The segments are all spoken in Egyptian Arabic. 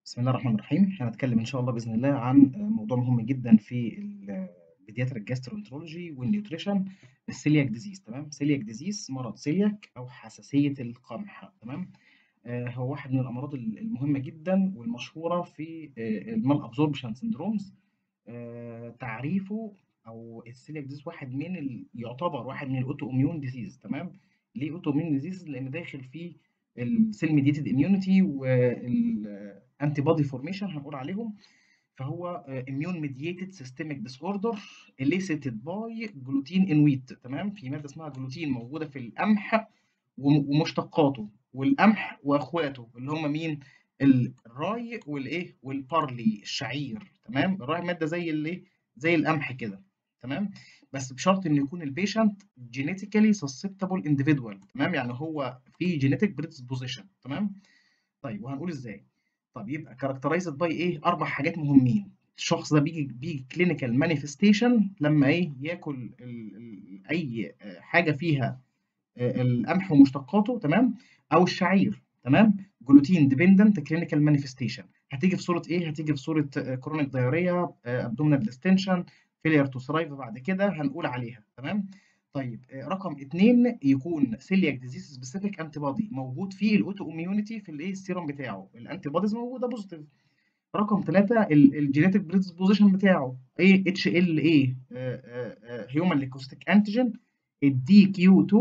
بسم الله الرحمن الرحيم هنتكلم إن شاء الله بإذن الله عن موضوع مهم جدًا في ال pediatric gastroenterology والnutrition الceliac disease تمام، celiac disease مرض celiac أو حساسية القمح تمام، آآ هو واحد من الأمراض ال المهمة جدًا والمشهورة في آآ الmalabsorption syndromes آآ تعريفه أو الceliac disease واحد من ال يعتبر واحد من الautoimmune disease تمام، ليه autoimmune disease؟ لأن داخل فيه الcell mediated immunity والantibody formation هنقول عليهم، فهو آآ immune mediated systemic disorder elicited by gluten in wheat تمام، في مادة اسمها gluten موجودة في القمح وم ومشتقاته والقمح وأخواته اللي هم مين؟ ال الراي والإيه؟ والبارلي الشعير تمام، الراي مادة زي الإيه؟ زي القمح كده تمام، بس بشرط إن يكون الpatient genetically susceptible individual تمام، يعني هو فيه genetic predisposition تمام، طيب وهنقول إزاي، طب يبقى characterized by إيه؟ 4 حاجات مهمين، الشخص ده بييجي بييجي clinical manifestation لمّا إيه؟ ياكل ال ال أي آآ حاجة فيها آآ القمح ومشتقاته تمام، أو الشعير تمام، gluten dependent clinical manifestation هتيجي في صورة إيه؟ هتيجي في صورة chronic diarrhea آآ abdominal distension failure to thrive بعد كده هنقول عليها تمام، طيب آآ رقم 2 يكون celiac disease specific antibody موجود فيه الautoimmunity في الإيه؟ السيرم بتاعه الantibodies موجودة positive رقم 3 ال الgenetic predisposition بتاعه إيه؟ HLA آآ آآ human leukocytic antigen الDQ2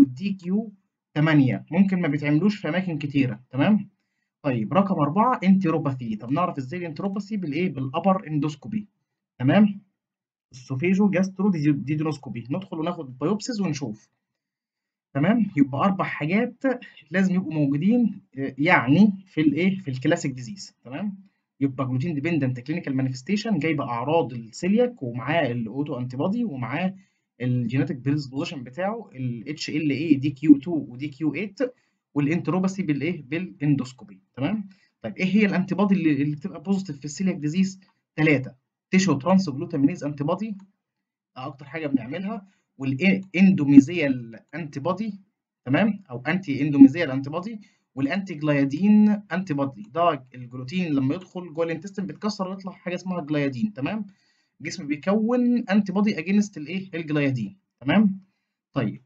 والDQ8 ممكن ما بيتعملوش في أماكن كتيرة تمام، طيب رقم 4 enteropathy طب نعرف إزاي الenteropathy بالإيه؟ بالupper endoscopy تمام، esophagogastroduodenoscopy ندخل وناخد biopsies ونشوف تمام، يبقى 4 حاجات لازم يبقوا موجودين آآ يعني في الإيه؟ في الclassic disease تمام، يبقى gluten dependent clinical manifestation جايبة أعراض الceliac ومعاه الauto antibody ومعاه الgenetic predisposition بتاعه الHLA DQ2 وDQ8 والenteropathy بالإيه؟ بالendoscopy تمام، طيب إيه هي الantibody اللي اللي بتبقى positive في الceliac disease؟ 3 tissue transglutaminase antibody أكتر حاجة بنعملها والإيه؟ endomysial antibody تمام، أو anti endomysial antibody والantigliadin antibody ده الجلوتين لمّا يدخل جوه الintestine بيتكسر ويطلع حاجة اسمها gliadin تمام، الجسم بيكوّن antibody against الإيه؟ الgliadin تمام، طيب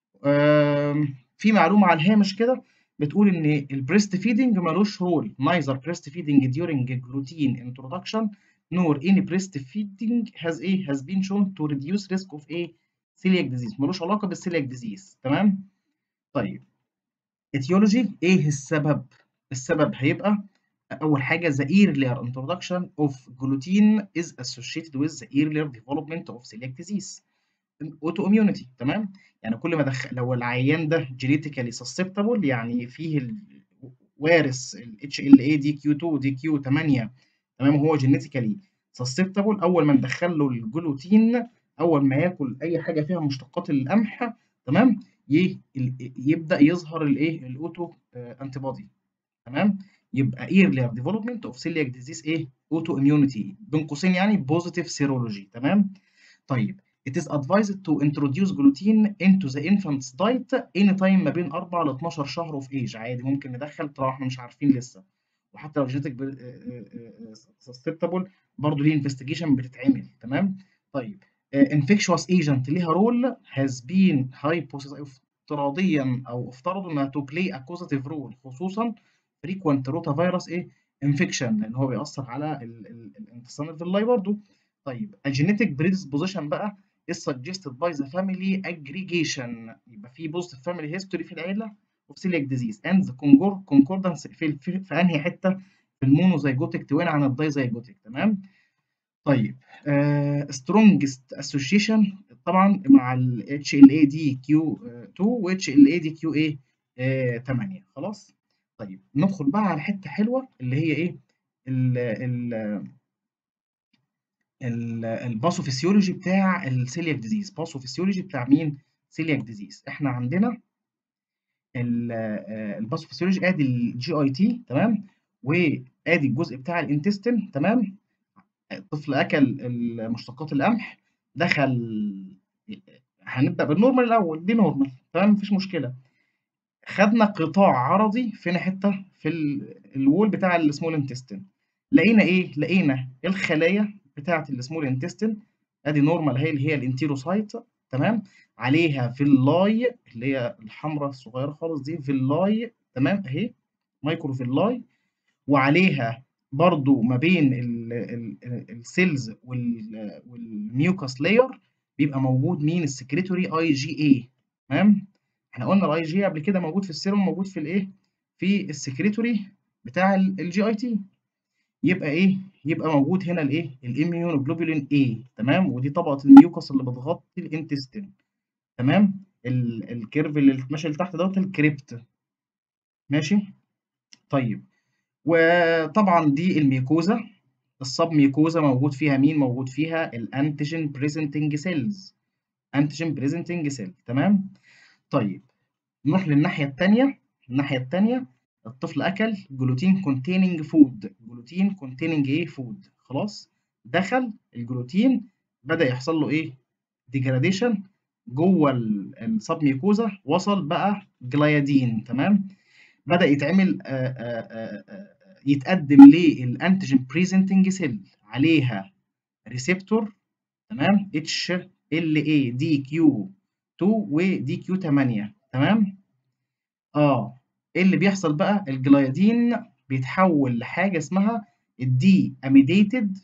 آمم في معلومة على الهامش كده بتقول إن الbreast feeding ما لوش role neither breast feeding during gluten introduction nor any breast feeding has إيه؟ has been shown to reduce risk of إيه؟ celiac disease ما لوش علاقة بالceliac disease تمام، طيب etiology إيه السبب؟ السبب هيبقى أول حاجة the earlier introduction of gluten is associated with the earlier development of celiac disease autoimmunity تمام، يعني كل ما دخ لو العيان ده genetically susceptible يعني فيه ال وارث الHLA DQ2 DQ8 تمام، وهو genetically susceptible أول ما ندخّل له الجلوتين أول ما ياكل أي حاجة فيها مشتقات القمح تمام، ي ال يبدأ يظهر الإيه؟ الauto آآ antibody تمام، يبقى earlier development of celiac disease إيه؟ autoimmunity بين قوسين يعني positive serology تمام، طيب it is advised to introduce gluten into the infant's diet anytime ما بين 4 ل12 شهر of age عادي ممكن ندخّل طالما إحنا مش عارفين لسه، وحتى لو genetic ب آآ آآ susceptible برضه ليه investigation بتتعمل تمام، طيب آآ infectious agent ليها role has been hypothesized افتراضيًا أو افترضوا إنها to play a causative role خصوصًا frequent rotavirus إيه؟ infection لأن هو بيأثّر على ال ال الintestinal villi برضه، طيب الgenetic predisposition بقى is suggested by the family aggregation يبقى في positive family history في العيلة of celiac disease and the concor concordance في ال في في أنهي حتة؟ في الmonozygotic twin عن الdizygotic تمام، طيب آآ strongest association طبعًا مع الHLA DQ2 وHLA DQ إيه؟ آآ 8 خلاص، طيب ندخل بقى على حتة حلوة اللي هي إيه؟ ال ال ال الpathophysiology بتاع الceliac disease pathophysiology بتاع مين؟ celiac disease إحنا عندنا ال آآ الpathophysiology آدي الGIT تمام، وآدي الجزء بتاع الintestine تمام، الطفل أكل ال مشتقات القمح دخل هنبدأ بالnormal الأول دي normal تمام، ما فيش مشكلة، خدنا قطاع عرضي فين حتة؟ في ال الwall بتاع الsmall intestine لقينا ايه لقينا الخلايا بتاعه السمول انتستين ادي نورمال هي اللي هي الانتيروسايت تمام عليها فيلاي اللي هي الحمراء الصغيره خالص دي فيلاي تمام اهي مايكرو فيلاي وعليها برضو ما بين السيلز والميوكاس لاير بيبقى موجود مين السكريتوري اي جي اي تمام احنا قلنا الاي جي قبل كده موجود في السيروم موجود في الايه في السكريتوري بتاع الجي اي تي يبقى ايه يبقى موجود هنا الايه الاميونوجلوبولين اي تمام ودي طبقه الميوكاس اللي بتغطي الانتستين تمام الكيرف اللي ماشي لتحت دوت الكريبت ماشي طيب وطبعا دي الميكوزا الصب ميكوزا موجود فيها مين موجود فيها الانتيجين بريزنتنج سيلز انتيجين بريزنتنج سيل تمام طيب نروح للناحيه الثانيه الناحيه الثانيه الطفل اكل جلوتين كونتيننج فود جلوتين كونتيننج ايه فود خلاص دخل الجلوتين بدا يحصل له ايه ديجراديشن جوه السب ميكوزا وصل بقى جلايادين تمام بدا يتعمل آآ آآ يتقدم للانتيجين بريزنتنج سيل عليها ريسبتور تمام اتش ال اي دي كيو 2 ودي كيو 8 تمام اه ايه اللي بيحصل بقى الجلايدين بيتحول لحاجه اسمها الدي اميديتد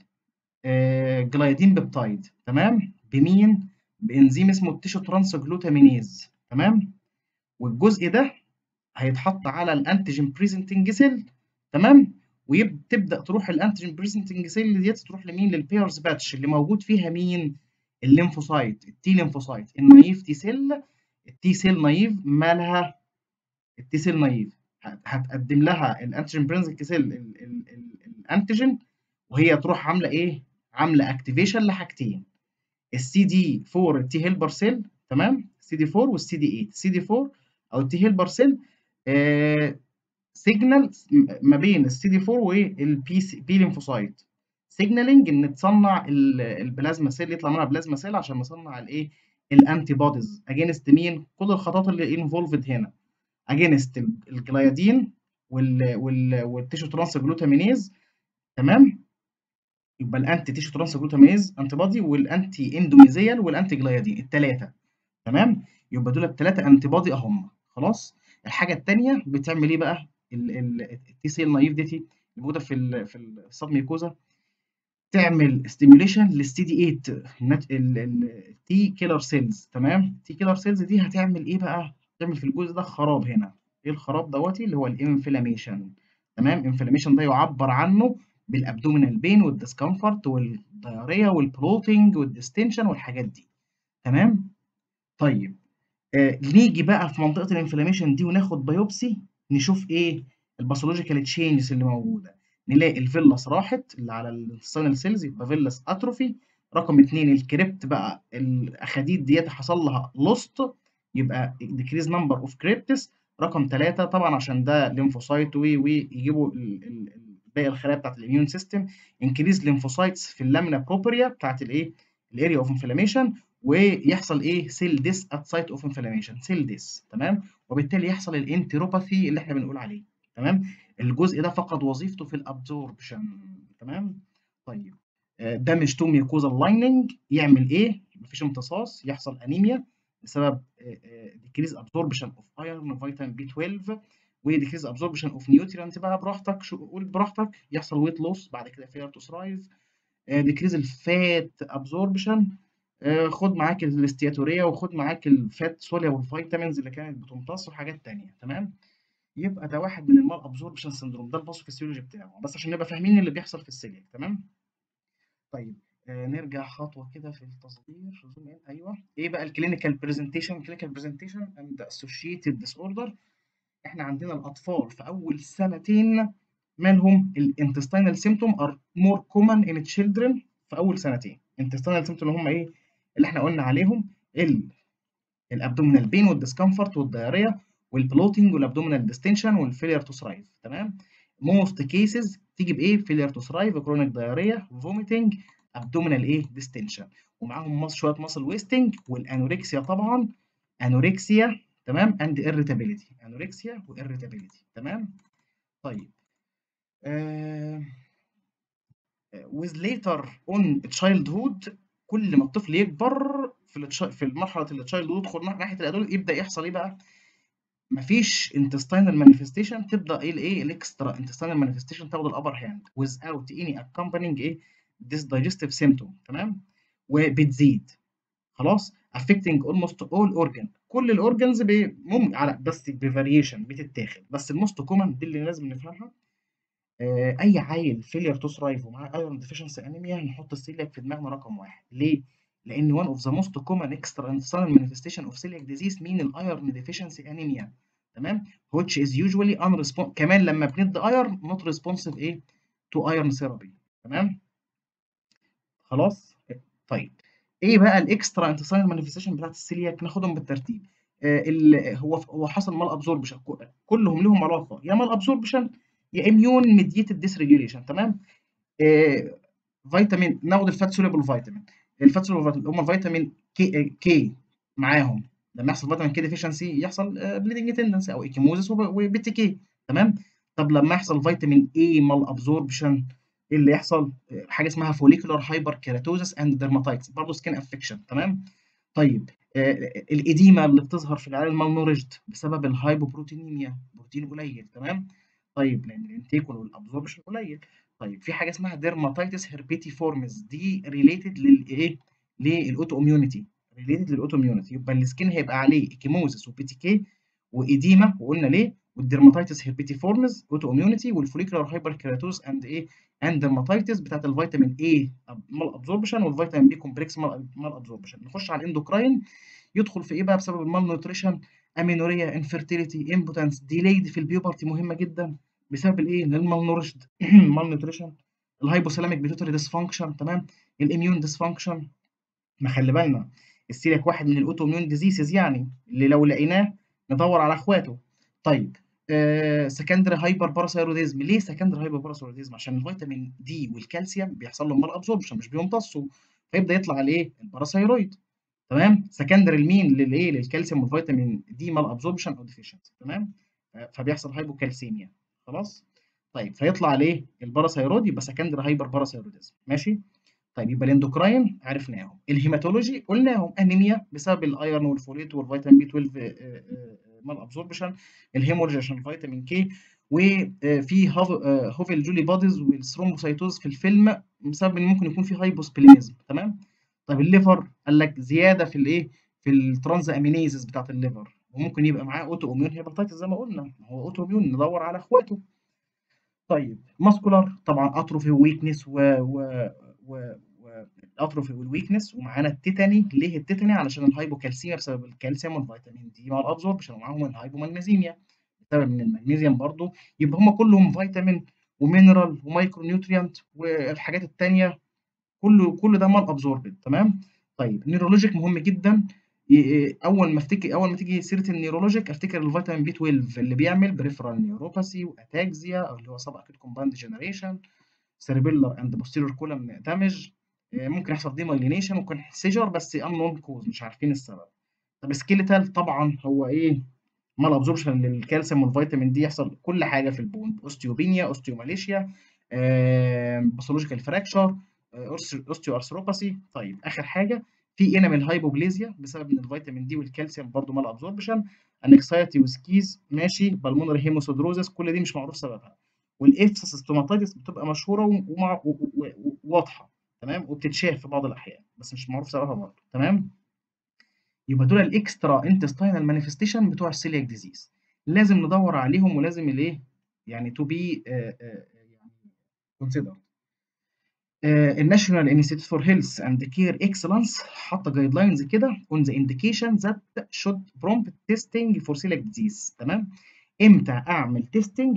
جلايدين بيبتايد تمام بمين بانزيم اسمه التيشو ترانس جلوتامينيز تمام والجزء ده هيتحط على الانتيجين بريزنتنج سيل تمام وتبدا تروح الانتيجين بريزنتنج سيل ديت تروح لمين للبيرز باتش اللي موجود فيها مين الليمفوسايت التي ليمفوسايت النايف تي سيل التي سيل نايف مالها التي سيل نايف هتقدم لها الانتيجين بريزنتنج سيل الانتيجين وهي تروح عامله ايه عامله اكتيفيشن لحاجتين السي دي 4 التي هيلبر سيل تمام السي دي 4 والسي دي 8 السي دي 4 او التي هيلبر سيل آه سيجنال ما بين السي دي 4 والبي بي ليمفوسايت سيجنالينج ان تصنع البلازما سيل يطلع منها بلازما سيل عشان نصنع الايه الانتي بوديز اجينست مين كل الخطوات اللي انفولفد هنا اجينست الجلايدين وال وال والتيشو ترانس جلوتامينيز تمام يبقى الانتي تيشو ترانس جلوتامينيز انتي بودي والانتي اندوميزيال والانتي جلايدين الثلاثه تمام يبقى دول الثلاثه انتي بودي اهم خلاص الحاجه الثانيه بتعمل ايه بقى التي سيل نايف ديتي الموجوده في ال في السب ميكوزا تعمل ستيميوليشن للسي دي 8 التي كيلر سيلز تمام التي كيلر سيلز دي هتعمل ايه بقى تعمل في الجزء ده خراب هنا ايه الخراب دوتي اللي هو الانفلاميشن تمام انفلاميشن ده يعبر عنه بالابدومينال بين والديسكمفورت والدياريه والبلوتنج والديستنشن والحاجات دي تمام طيب آه نيجي بقى في منطقه الانفلاميشن دي وناخد بايوبسي نشوف ايه الباثولوجيكال تشينجز اللي موجوده نلاقي الفيلاس راحت اللي على السينال سيلز يبقى فيلاس اتروفي رقم اتنين الكريبت بقى الاخاديد ديت حصل لها لوست يبقى ديكريز نمبر اوف كريبتس رقم ثلاثة طبعا عشان ده ليمفوسايت ويجيبوا باقي الخلايا بتاعت الاميون سيستم انكريز ليمفوسايتس في اللامنا بروبريا بتاعت الايه الاريا اوف انفلاميشن ويحصل ايه سيل ديس ات سايت اوف انفلاميشن سيل ديس تمام وبالتالي يحصل الانتروباثي اللي احنا بنقول عليه تمام الجزء ده فقد وظيفته في الابزوربشن تمام طيب دامج تو ميوكوزال لايننج يعمل ايه مفيش امتصاص يحصل انيميا بسبب ديكريز ابزوربشن اوف ايرون وفيتامين بي 12 وديكريز ابزوربشن اوف نيوتريانت بقى براحتك شو قول براحتك يحصل ويت لوس بعد كده فيلر تو ثرايف ديكريز الفات ابزوربشن خد معاك الاستياتوريه وخد معاك الفات سوليا والفيتامينز اللي كانت بتمتص وحاجات تانية تمام يبقى ده واحد من المال ابزوربشن سندروم ده الباثوفيسيولوجي بتاعه بس عشان نبقى فاهمين اللي بيحصل في السيليك تمام طيب آه نرجع خطوه كده في التصدير زوم ان ايوه ايه بقى الكلينيكال برزنتيشن كلينيكال برزنتيشن اند اسوشيتد ديس اوردر احنا عندنا الاطفال في اول سنتين مالهم الانتستينال سيمتوم ار مور كومن ان تشيلدرن في اول سنتين انتستينال سيمتوم اللي هم ايه اللي احنا قلنا عليهم ال الابدومينال بين والديسكمفورت والدياريه والبلوتنج والابدومينال ديستنشن والفيلير تو ثرايف تمام موست كيسز تيجي بايه فيلير تو ثرايف كرونيك دايريا فوميتنج ابدومينال ايه ديستنشن ومعاهم مص شويه ماسل ويستنج والانوركسيا طبعا انوركسيا تمام اند irritability انوركسيا واريتابيليتي تمام طيب آه with later on childhood كل ما الطفل يكبر في التش... في مرحله التشايلد ويدخل ناحيه الادول يبدا يحصل ايه بقى؟ مفيش intestinal manifestation تبدا ايه الايه الاكسترا intestinal manifestation تاخد الابر هاند without any accompanying ايه this digestive symptom تمام وبتزيد خلاص affecting almost all organ كل الاورجنز مم... على بس بفاريشن بتتاخد بس الموست كومن دي اللي لازم نفهمها آه اي عيل فيلير تو ثرايف ومعاه ايرون ديفيشنسي انيميا نحط السيلياك في دماغنا رقم واحد ليه؟ لان one of the most common extraintestinal manifestation of celiac disease مين الايرون ديفيشنسي انيميا تمام which is usually unresponsive كمان لما بندي ايرون not responsive ايه to iron therapy تمام خلاص طيب ايه بقى الاكسترا انتستينال مانيفستيشن بتاعت السيلياك ناخدهم بالترتيب آه هو هو حصل مال ابزوربشن كلهم لهم علاقه يا مال ابزوربشن يا اميون ميديتد ديسريجوليشن تمام آه فيتامين ناخد الفات سوليبل فيتامين الفات سوليبل فيتامين هم الفيتامين كي, كي معاهم لما يحصل فيتامين كي ديفيشنسي يحصل بليدنج تندنسي او ايكيموزس وبيتي كي تمام طب لما يحصل فيتامين اي مال ابزوربشن ايه اللي يحصل حاجه اسمها فوليكولار هايبر كيراتوزس اند ديرماتايتس برضه سكين افكشن تمام طيب آه الاديمه اللي بتظهر في العيال المالنورجد بسبب الهايبوبروتينيميا بروتين قليل تمام طيب لان الانتيك والابزوربشن قليل طيب في حاجه اسمها ديرماتايتس هيربيتي فورمز دي ريليتد للايه للاوتو اميونيتي ريليتد للاوتو اميونيتي يبقى السكين هيبقى عليه ايكيموزس وبي كي واديمه وقلنا ليه والديرماتايتس هيربيتي فورمز اوتو اميونيتي والفوليكولار هايبر كيراتوز اند ايه اند ديرماتايتس بتاعت الفيتامين اي مال ابزوربشن والفيتامين بي كومبلكس مال ابزوربشن نخش على الاندوكراين يدخل في ايه بقى بسبب المال نوتريشن امينوريا انفيرتيليتي امبوتنس ديليد في البيوبرتي مهمه جدا بسبب الايه المال نورشد مال نوتريشن الهايبوثالاميك بيتوتري ديسفانكشن تمام الاميون ديسفانكشن ما خلي بالنا السيلياك واحد من الاوتو اميون ديزيسز يعني اللي لو لقيناه ندور على اخواته طيب سكندري هايبر باراثايروديزم ليه سكندري هايبر باراثايروديزم عشان الفيتامين دي والكالسيوم بيحصل لهم مال ابزوربشن مش بيمتصوا فيبدا يطلع الايه الباراثايرويد تمام سكندري لمين للايه للكالسيوم والفيتامين دي مال ابزوربشن او ديفيشنسي تمام فبيحصل هايبوكالسيميا خلاص طيب فيطلع عليه الباراثايرويد يبقى سكندري هايبر باراثايروديزم ماشي طيب يبقى الاندوكراين عرفناهم الهيماتولوجي قلناهم انيميا بسبب الايرون والفوليت والفيتامين بي 12 مال ابزوربشن الهيمورج عشان الفيتامين كي وفي هوفل جولي بوديز والثرومبوسايتوز في الفيلم بسبب ان ممكن يكون في هايبوسبليزم تمام طيب الليفر قال لك زياده في الايه في الترانز امينيزز بتاعت الليفر وممكن يبقى معاه اوتو اميون هيباتيتس زي ما قلنا هو اوتو اميون ندور على اخواته طيب ماسكولار طبعا اتروفي وويكنس و, و... و... الاتروفي والويكنس ومعانا التيتاني ليه التيتاني علشان الهايبوكالسيميا بسبب الكالسيوم والفيتامين دي مع الابزوربشن ومعاهم الهايبومagنيزيميا بسبب ان المغنيسيوم برضو يبقى هم كلهم فيتامين ومينرال ومايكرو نيوتريانت والحاجات التانية كله كل ده مال ابزوربد تمام طيب نيورولوجيك مهم جدا اول ما افتكر اول ما تيجي سيره النيورولوجيك افتكر الفيتامين بي 12 اللي بيعمل بريفرال نيوروباثي واتاكزيا او اللي هو سب اكيد كومباوند جنريشن سيربيلر اند بوستيريور كولم دامج ممكن يحصل ديمايلينيشن ممكن سيجر بس انون كوز مش عارفين السبب طب سكيليتال طبعا هو ايه مال ابزوربشن للكالسيوم والفيتامين دي يحصل كل حاجه في البون اوستيوبينيا اوستيوماليشيا باثولوجيكال فراكشر اوستيو ارثروباثي طيب اخر حاجه في انامل هايبوبليزيا بسبب ان الفيتامين دي والكالسيوم برضو مال ابزوربشن انكسايتي وسكيز ماشي بالمونري هيموسودروزس كل دي مش معروف سببها والافسس ستوماتيتس بتبقى مشهوره وواضحه تمام وبتتشاف في بعض الاحيان بس مش معروف سببها برضه تمام يبقى دول الاكسترا انتستينال مانيفستيشن بتوع السيلياك ديزيز لازم ندور عليهم ولازم الايه يعني تو بي يعني كونسيدر الناشونال انستيتيوت فور هيلث اند كير اكسلنس حاطه جايد لاينز كده اون ذا انديكيشن ذات شود برومبت تيستنج فور سيلياك ديزيز تمام امتى اعمل تيستنج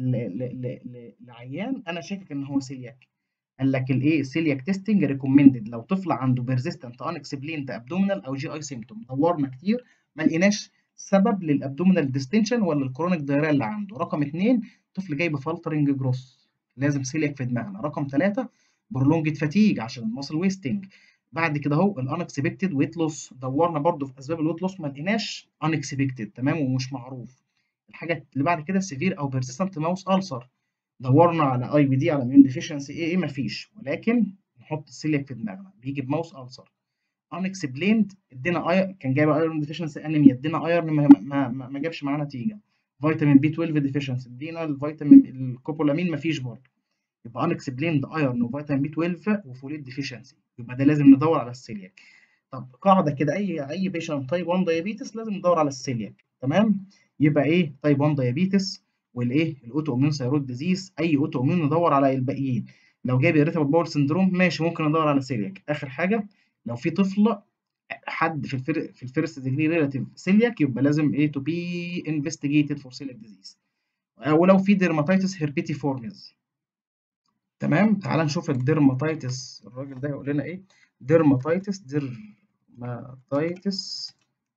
لعيان انا شاكك ان هو سيلياك قال لك الايه سيلياك تيستنج ريكومندد لو طفل عنده بيرزيستنت ان اكسبليند ابدومينال او جي اي سيمتوم دورنا كتير ما لقيناش سبب للابدومينال ديستنشن ولا الكرونيك دايريا اللي عنده رقم اثنين طفل جاي بفلترنج جروس لازم سيلياك في دماغنا رقم ثلاثة برولونجد فاتيج عشان الماسل ويستنج بعد كده اهو الانكسبكتد ويت لوس دورنا برده في اسباب الويت لوس ما لقيناش انكسبكتد تمام ومش معروف الحاجه اللي بعد كده سيفير او بيرسيستنت ماوس ألسر دورنا على اي بي دي على ميون ديفيشنسي ايه ايه مفيش ولكن نحط السيلياك في دماغنا بيجي بماوس السر unexplained ادينا اير كان جايب ايرون ديفيشنسي انيميا ادينا ايرون ما, ما, ما, ما جابش معاه نتيجه فيتامين بي 12 ديفيشنسي ادينا الفيتامين الكوبولامين مفيش برضه يبقى unexplained ايرون وفيتامين بي 12 وفوليت ديفيشنسي يبقى ده لازم ندور على السيلياك طب قاعده كده اي اي بيشنت تايب 1 دايابيتس لازم ندور على السيلياك تمام يبقى ايه تايب 1 دايابيتس والايه الاوتو اميون ثايرويد ديزيز اي اوتو اميون ندور على الباقيين لو جايب irritable باول سندروم ماشي ممكن ندور على سيلياك اخر حاجه لو في طفل حد في الفر... في الفيرست ديجري ريلاتيف سيلياك يبقى لازم ايه تو بي انفستيجيتد فور سيلياك ديزيز ولو في ديرماتيتس هيربيتيفورميز تمام تعال نشوف الديرماتيتس الراجل ده هيقول لنا ايه ديرماتيتس ديرماتيتس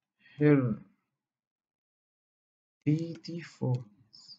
هيربيتيفورميز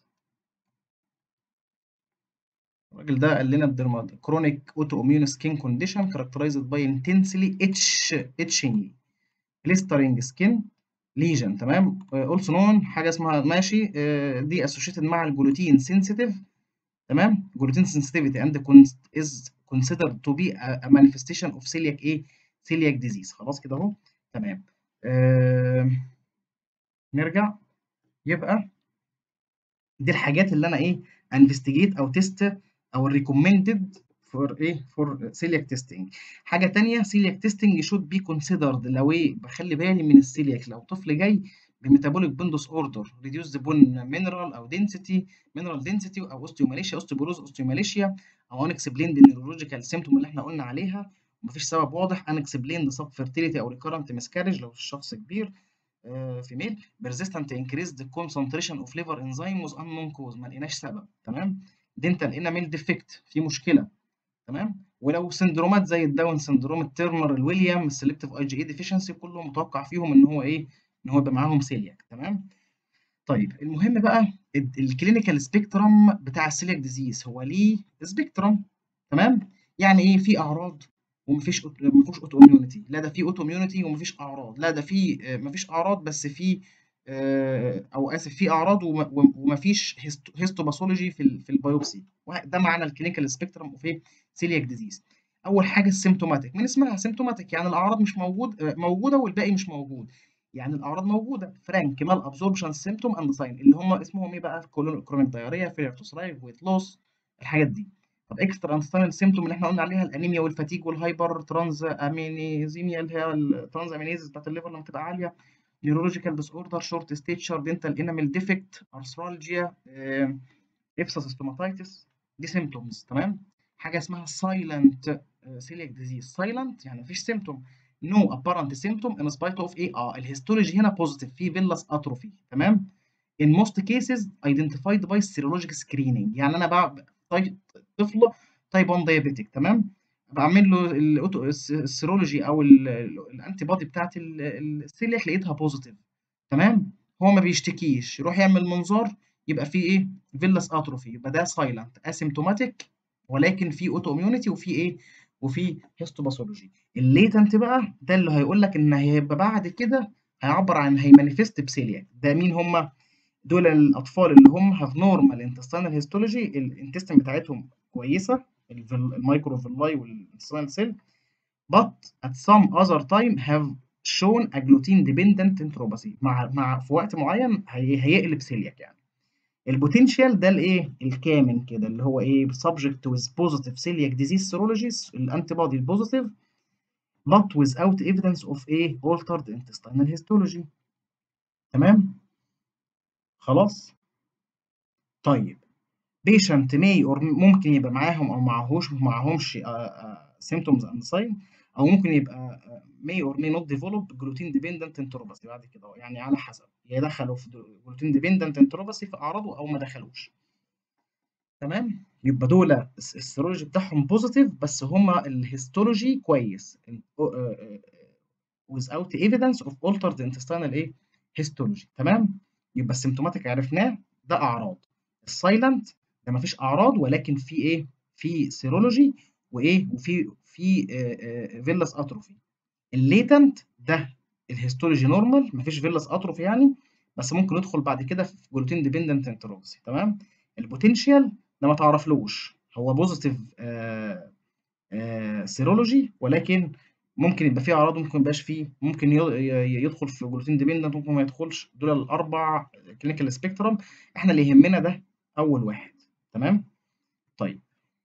الراجل ده قال لنا الدرمات كرونيك اوتو اميون سكين كونديشن كاركترايزد باي انتنسلي اتش اتشنج بليسترنج سكين ليجن تمام اولسو نون حاجه اسمها ماشي دي اسوشيتد مع الجلوتين سنسيتيف تمام جلوتين سنسيتيفيتي اند از كونسيدرد تو بي ا مانيفستيشن اوف سيلياك ايه سيلياك ديزيز خلاص كده اهو تمام آه نرجع يبقى دي الحاجات اللي انا ايه انفستيجيت او تيست او ريكومندد فور ايه فور سيلياك تيستنج حاجه تانية سيلياك تيستنج شود بي كونسيدرد لو ايه بخلي بالي من السيلياك لو طفل جاي بميتابوليك بوندوس اوردر ريديوس بون مينرال او دنسيتي مينرال دنسيتي او اوستيوماليشيا اوستيوبروز اوستيوماليشيا او انكسبليند نيورولوجيكال سيمتوم اللي احنا قلنا عليها ومفيش سبب واضح انكسبليند سب فيرتيليتي او ريكارنت مسكارج لو الشخص كبير فيميل بيرزيستنت انكريزد كونسنتريشن اوف ليفر انزيم وز انون كوز ما لقيناش سبب تمام دنتال اناميل ديفكت في مشكله تمام ولو سندرومات زي الداون سندروم التيرنر الويليام السلكتيف اي جي اي ديفيشنسي كله متوقع فيهم ان هو ايه ان هو يبقى معاهم سيلياك تمام طيب المهم بقى الكلينيكال سبيكترم بتاع السيلياك ديزيز هو ليه سبيكترم تمام يعني ايه في اعراض ومفيش مفيش اوتو اميونيتي لا ده في اوتو اميونيتي ومفيش اعراض لا ده في مفيش اعراض بس في او اسف في اعراض ومفيش هيستوباثولوجي في في البيوبسي ده معنى الكلينيكال سبيكترم اوف ايه سيلياك ديزيز اول حاجه السيمتوماتيك من اسمها سيمتوماتيك يعني الاعراض مش موجود موجوده والباقي مش موجود يعني الاعراض موجوده فرانك مال ابزوربشن سيمتوم اند ساين اللي هم اسمهم ايه بقى كرونيك دايريا فيلر تو ثرايف ويت لوس الحاجات دي طب اكسترا انستاين سيمتوم اللي احنا قلنا عليها الانيميا والفاتيج والهايبر ترانز امينيزيميا اللي هي الترانز امينيز بتاعت الليفر لما تبقى عاليه نيورولوجيكال ديس اوردر شورت ستيتشر دنتال اناميل ديفكت ارثرالجيا ابسس ستوماتايتس دي سيمتومز تمام حاجه اسمها سايلنت سيلياك ديزيز سايلنت يعني مفيش سيمتوم نو ابارنت سيمتوم ان سبايت اوف ايه اه الهيستولوجي هنا بوزيتيف في فيلاس اتروفي تمام in most cases identified by serologic screening يعني انا بقى طفل تايب 1 دايابيتيك تمام بعمل له الاوتو السيرولوجي او الانتي بودي بتاعت السيلياك لقيتها بوزيتيف تمام هو ما بيشتكيش يروح يعمل منظار يبقى فيه ايه فيلاس اتروفي يبقى ده سايلنت اسيمتوماتيك ولكن في اوتو اميونيتي وفي ايه وفي هيستوباثولوجي الليتنت بقى ده اللي هيقول لك ان هيبقى بعد كده هيعبر عن هيمانيفست بسيلياك ده مين هم دول الاطفال اللي هم هاف نورمال انتستينال هيستولوجي الانتستين بتاعتهم كويسه المايكرو فيلاي والانتستينال سيل but at some other time have shown a gluten dependent enteropathy مع مع في وقت معين هي هيقلب سيلياك يعني البوتنشال ده الايه الكامن كده اللي هو ايه subject with positive celiac disease serology الانتي بودي positive but without evidence of a altered intestinal histology تمام خلاص طيب patient may or ممكن يبقى معاهم او معهوش معهمش symptoms and sign او ممكن يبقى may or may not develop gluten dependent enteropathy بعد كده يعني على حسب يا دخلوا في gluten dependent enteropathy في اعراضه او ما دخلوش تمام يبقى دول السيرولوجي بتاعهم بوزيتيف بس هما الهيستولوجي كويس without evidence of altered intestinal ايه histology تمام يبقى السيمتوماتيك عرفناه ده اعراض السايلنت ده مفيش اعراض ولكن في ايه في سيرولوجي وايه وفي في فيلاس اتروفي الليتنت ده الهيستولوجي نورمال مفيش فيلاس اتروفي يعني بس ممكن يدخل بعد كده في جلوتين ديبندنت انتروبسي تمام البوتنشال ده ما تعرفلوش هو بوزيتيف آه آه سيرولوجي ولكن ممكن يبقى فيه اعراض ممكن ما يبقاش فيه ممكن يدخل في جلوتين ديبندنت ممكن ما يدخلش دول الاربع كلينيكال سبيكترم احنا اللي يهمنا ده اول واحد تمام طيب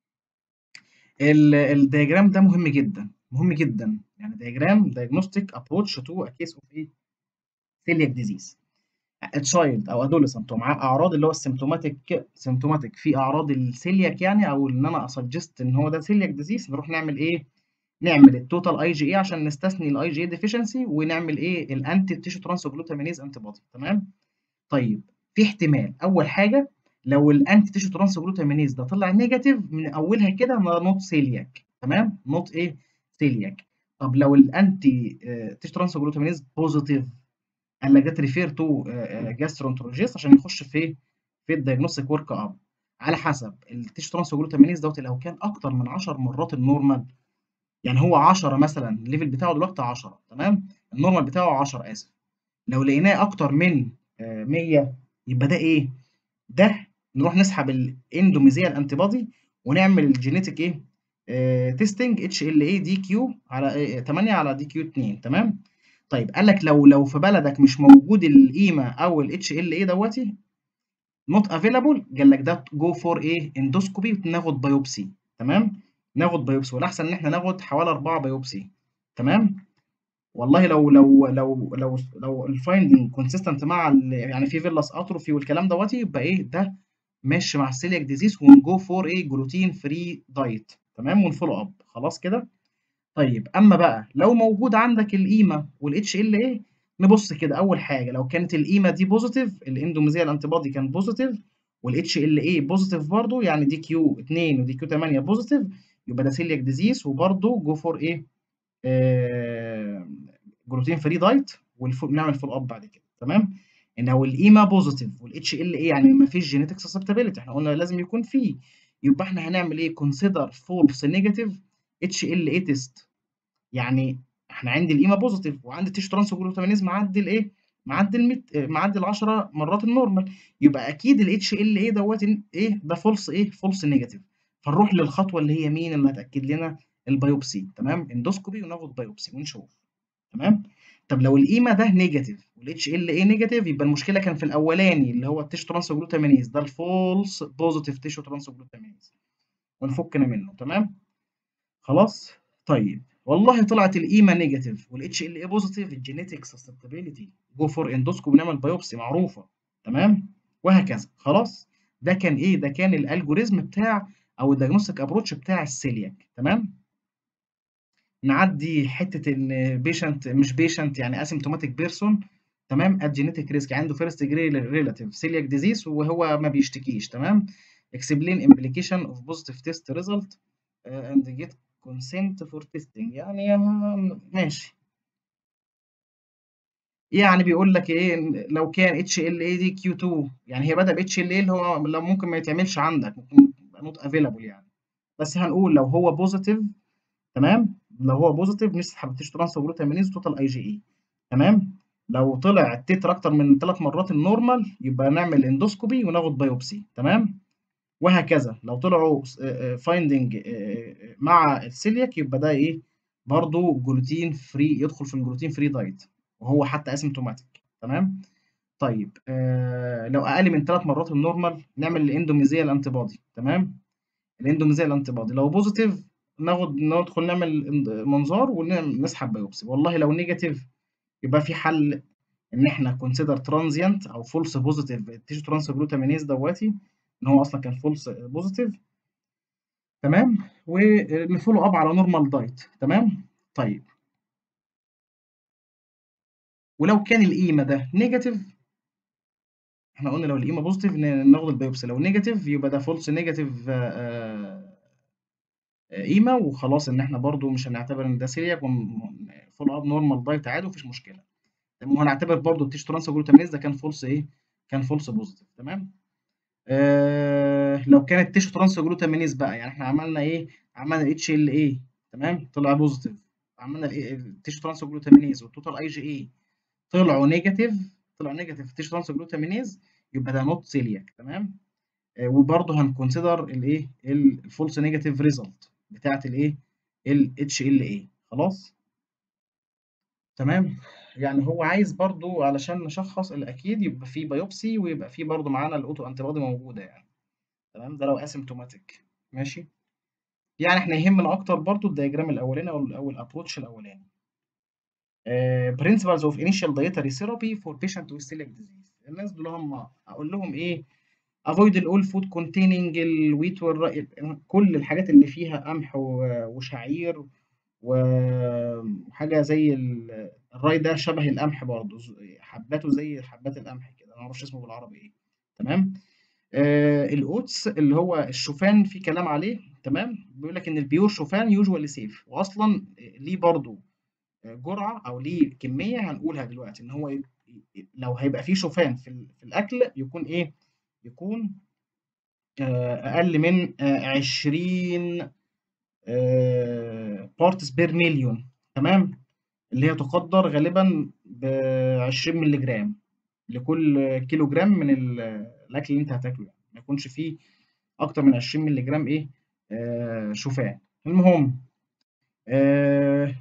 الدياجرام ده مهم جدا مهم جدا يعني دياجرام diagnostic approach to a case of ايه celiac disease تشايلد او ادوليسنت ومعاه اعراض اللي هو السيمتوماتيك سيمتوماتيك في اعراض السيلياك يعني او ان انا اسجست ان هو ده سيلياك ديزيز نروح نعمل ايه نعمل التوتال اي جي اي عشان نستثني الاي جي اي ديفيشنسي ونعمل ايه الانتي تيشو ترانسجلوتامينيز انتي بودي تمام طيب في احتمال اول حاجه لو الانتي تيشو ترانسجلوتامينيز ده طلع نيجاتيف من اولها كده نوت سيلياك تمام نوت ايه سيلياك طب لو الانتي تيشو ترانسجلوتامينيز بوزيتيف قال لك جت ريفير تو جاسترونترولوجيست عشان يخش في في الدايجنوستيك ورك اب على حسب التيشو ترانسجلوتامينيز دوت لو كان اكتر من 10 مرات النورمال يعني هو 10 مثلا الليفل بتاعه دلوقتي 10 تمام النورمال بتاعه 10 اسف لو لقيناه اكتر من 100 يبقى ده ايه ده نروح نسحب الاندوميزيال انتي بودي ونعمل الجينيتيك ايه آه تيستنج اتش ال اي دي كيو على إيه 8 على دي كيو 2 تمام طيب قال لك لو لو في بلدك مش موجود القيمه او الاتش ال اي دوتي نوت افيلابل قال لك ده جو فور ايه اندوسكوبي وناخد بايوبسي تمام ناخد بايوبسي والاحسن ان احنا ناخد حوالي 4 بايوبسي تمام والله لو لو لو لو لو الفايندنج كونسيستنت مع يعني في فيلاس اتروفي والكلام دوتي يبقى ايه ده ماشي مع السيلياك ديزيز ونجو فور ايه جلوتين فري دايت تمام ونفولو اب خلاص كده طيب اما بقى لو موجود عندك القيمه والاتش ال ايه نبص كده اول حاجه لو كانت القيمه دي بوزيتيف الاندوميزيال انتي بودي كان بوزيتيف والاتش ال ايه بوزيتيف برضه يعني دي كيو 2 ودي كيو 8 بوزيتيف يبقى ده سيلياك ديزيز وبرضه جو فور ايه آه جلوتين فري دايت ونعمل فول اب بعد كده تمام ان هو القيمه بوزيتيف والاتش ال ايه يعني ما فيش جينيتك سسبتابيلتي احنا قلنا لازم يكون فيه يبقى احنا هنعمل ايه كونسيدر فولس نيجاتيف اتش ال اي تيست يعني احنا عندي القيمه بوزيتيف وعندي التيشو ترانسجلوتامينيز معدي الايه معدي ال معدي ال 10 مرات النورمال يبقى اكيد الاتش ال اي دوت ايه ده فولس ايه فولس نيجاتيف فنروح للخطوه اللي هي مين اللي هتاكد لنا البيوبسي تمام اندوسكوبي وناخد بايوبسي ونشوف تمام طب لو القيمه ده نيجاتيف والاتش ال اي نيجاتيف يبقى المشكله كان في الاولاني اللي هو التيشو ترانسجلوتامينيز ده الفولس بوزيتيف تيشو ترانسجلوتامينيز ونفكنا منه تمام خلاص طيب والله طلعت القيمه نيجاتيف والاتش ال اي بوزيتيف الجينيتك سسبتابيلتي جو فور اندوسكوب نعمل بايوبسي معروفه تمام وهكذا خلاص ده كان ايه ده كان الالجوريزم بتاع او الدياجنوستيك ابروتش بتاع السيلياك تمام نعدي حته ان بيشنت مش بيشنت يعني اسيمتوماتيك بيرسون تمام ات جينيتك ريسك عنده فيرست جري ريلاتيف سيلياك ديزيز وهو ما بيشتكيش تمام explain implication of positive test result uh, and get consent for testing يعني ماشي يعني بيقول لك ايه لو كان اتش ال اي دي كيو 2 يعني هي بدا باتش ال اي اللي هو لو ممكن ما يتعملش عندك ممكن نوت افيلابل يعني بس هنقول لو هو بوزيتيف تمام لو هو بوزيتيف نسحب التيشو ترانسجلوتامينيز توتال اي جي اي تمام لو طلع التتر اكتر من ثلاث مرات النورمال يبقى نعمل اندوسكوبي وناخد بايوبسي تمام وهكذا لو طلعوا فايندنج مع السيلياك يبقى ده ايه برضه جلوتين فري يدخل في الجلوتين فري دايت وهو حتى اسيمتوماتيك تمام طيب آه لو اقل من ثلاث مرات النورمال نعمل الاندوميزيال انتي بودي تمام الاندوميزيال انتي بودي لو بوزيتيف ناخد ندخل نعمل منظار ونسحب بايوبسي والله لو نيجاتيف يبقى في حل ان احنا كونسيدر ترانزيانت او فولس بوزيتيف التيشو ترانسجلوتامينيز دوتي ان هو اصلا كان فولس بوزيتيف تمام ونفولو اب على نورمال دايت تمام طيب ولو كان القيمه ده نيجاتيف احنا قلنا لو القيمه بوزيتيف ناخد البيوبسي لو نيجاتيف يبقى ده فولس نيجاتيف قيمه وخلاص ان احنا برضو مش هنعتبر ان ده سيلياك فولو اب نورمال دايت عادي مفيش مشكله تمام وهنعتبر برضو التيشو ترانسجلوتامينيز ده كان فولس ايه كان فولس بوزيتيف تمام آه لو كانت تيشو ترانسجلوتامينيز بقى يعني احنا عملنا ايه عملنا اتش ال اي تمام طلع بوزيتيف عملنا التيشو ترانسجلوتامينيز والتوتال اي جي اي طلعوا نيجاتيف طلعوا نيجاتيف التيشو ترانسجلوتامينيز يبقى ده نوت سيلياك تمام آآ وبرضه هنconsider الإيه، الfalse negative result بتاعة الإيه، الHLA خلاص؟ تمام؟ يعني هو عايز برضه علشان نشخّص الأكيد يبقى في biopsy ويبقى في برضه معانا الauto antibody موجودة يعني، تمام؟ ده لو asymptomatic ماشي؟ يعني إحنا يهمنا أكتر برضه الdiagram الأولاني أو ال أو الapproach الأولاني. آآ principles of initial dietary therapy for patient with celiac disease الناس دول هم أقول لهم إيه، avoid all food containing الwheat والر كل الحاجات اللي فيها قمح و وشعير و وحاجة زي ال الراي ده شبه القمح برضه ز حبّاته زي حبّات القمح كده، أنا ما أعرفش اسمه بالعربي إيه، تمام؟ آآ الoats اللي هو الشوفان في كلام عليه تمام، بيقول لك إن الpure شوفان usually safe وأصلًا ليه برضه آآ جرعة أو ليه كمية هنقولها دلوقتي، إن هو ي ي لو هيبقى في شوفان في ال في الأكل يكون إيه، يكون آآ أقل من آآ 20 آآ parts per million تمام، اللي هي تُقدّر غالبًا ب20 مليجرام لكل كيلو جرام من ال الأكل اللي أنت هتاكله يعني، ما يكونش فيه أكتر من 20 مليجرام إيه، آآ شوفان. المهم آآ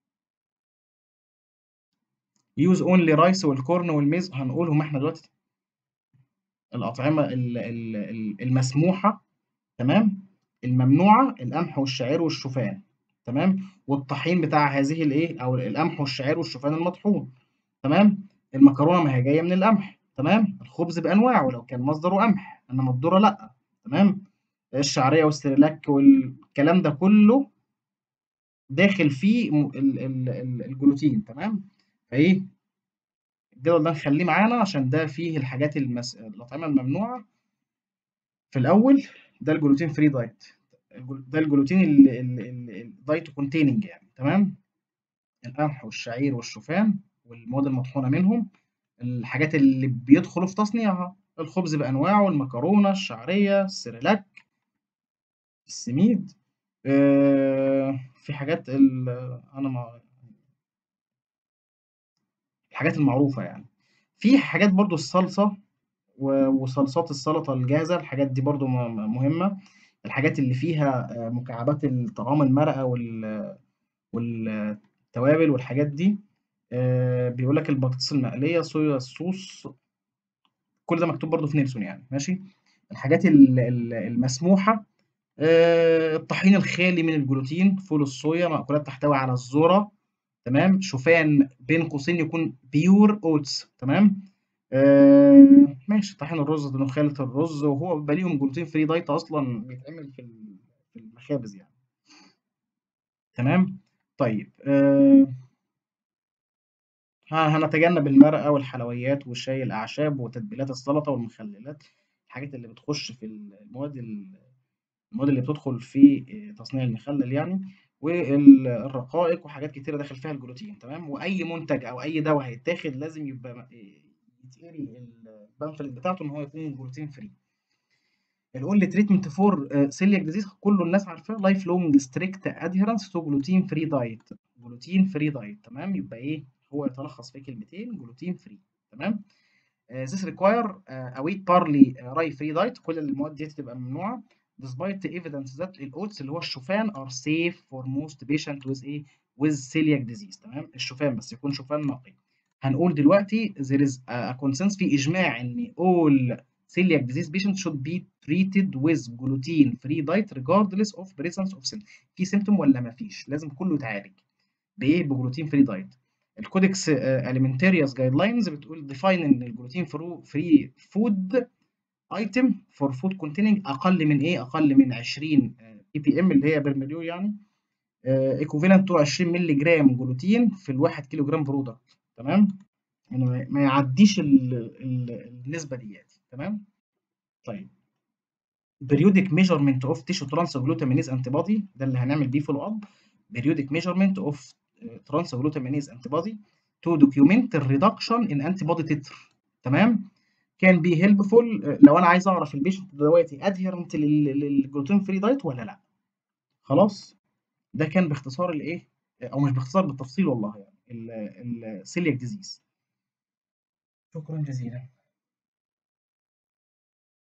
use only rice والcorn والmaize هنقولهم إحنا دلوقتي. الأطعمة ال ال ال المسموحة تمام، الممنوعة القمح والشعير والشوفان تمام، والطحين بتاع هذه الإيه، أو القمح والشعير والشوفان المطحون تمام، المكرونة ما هي جاية من القمح تمام، الخبز بأنواعه لو كان مصدره قمح، إنما الذرة لأ تمام، الشعرية والسريلاك والكلام ده كله داخل فيه م ال ال ال الجلوتين تمام، فإيه الجدول ده نخلّيه معانا عشان ده فيه الحاجات المس الأطعمة الممنوعة في الأول ده الgluten free diet الجل ده الجلوتين ال ال ال الdiet containing يعني تمام، القمح والشعير والشوفان والمواد المطحونة منهم، الحاجات اللي بيدخلوا في تصنيعها، الخبز بأنواعه، المكرونة، الشعرية، السريلاك السميد آآ في حاجات ال أنا ما الحاجات المعروفة يعني. في حاجات برضه الصلصة و وصلصات السلطة الجاهزة، الحاجات دي برضه م م مهمة، الحاجات اللي فيها آآ مكعبات الطعام المرقة وال والتوابل والحاجات دي، آآ بيقول لك البطاطس المقلية، صويا الصوص كل ده مكتوب برضه في نيلسون يعني ماشي، الحاجات ال ال المسموحة آآ الطحين الخالي من الجلوتين، فول الصويا، مأكولات تحتوي على الذرة تمام، شوفان بين قوسين يكون pure oats تمام، آآ ماشي طحين الرز، نخالة الرز، وهو بيبقى ليهم gluten free diet أصلًا بيتعمل في ال في المخابز يعني. تمام، طيب آآ ه هنتجنب المرقة والحلويات وشاي الأعشاب وتتبيلات السلطة والمخللات، الحاجات اللي بتخش في ال المواد ال المواد اللي بتدخل في آآ تصنيع المخلل يعني، وال الرقائق وحاجات كتيرة داخل فيها الجلوتين تمام، وأي منتج أو أي دوا هيتاخد لازم يبقى م آآ يتقري الpamphlet بتاعته إن هو يكون gluten free. الonly treatment for آآ celiac disease كله الناس عارفاه life long strict adherence to gluten free diet gluten free diet تمام، يبقى إيه، هو يتلخص في كلمتين gluten free تمام، آآ this require آآ a wheat barley rye free diet كل المواد ديّة تبقى ممنوعة despite the evidence that الoats اللي هو الشوفان are safe for most patient with إيه، with celiac disease تمام، الشوفان بس يكون شوفان نقي. هنقول دلوقتي there is a consensus في إجماع إن all celiac disease patients should be treated with gluten free diet regardless of presence of symptom في symptom والّا ما فيش، لازم كله يتعالج بإيه، بgluten free diet. الcodex alimentarius guidelines بتقول define إن الgluten فرو free food item for food containing أقل من إيه، أقل من 20 ppm اللي هي per million يعني آآ equivalent to 20 مللي جرام جلوتين في ال1 كيلو جرام product تمام، يعني ما ما يعدّيش ال ال النسبة ديّة تمام، طيب periodic measurement of tissue transglutaminase antibody ده اللي هنعمل بيه follow up periodic measurement of transglutaminase antibody to document الreduction in antibody titer تمام، can be helpful لو أنا عايز أعرف الpatient دلوقتي adherent لل للgluten free diet والّا لأ، خلاص، ده كان باختصار الإيه، أو مش باختصار بالتفصيل والله يعني ال الceliac disease. شكرًا جزيلًا.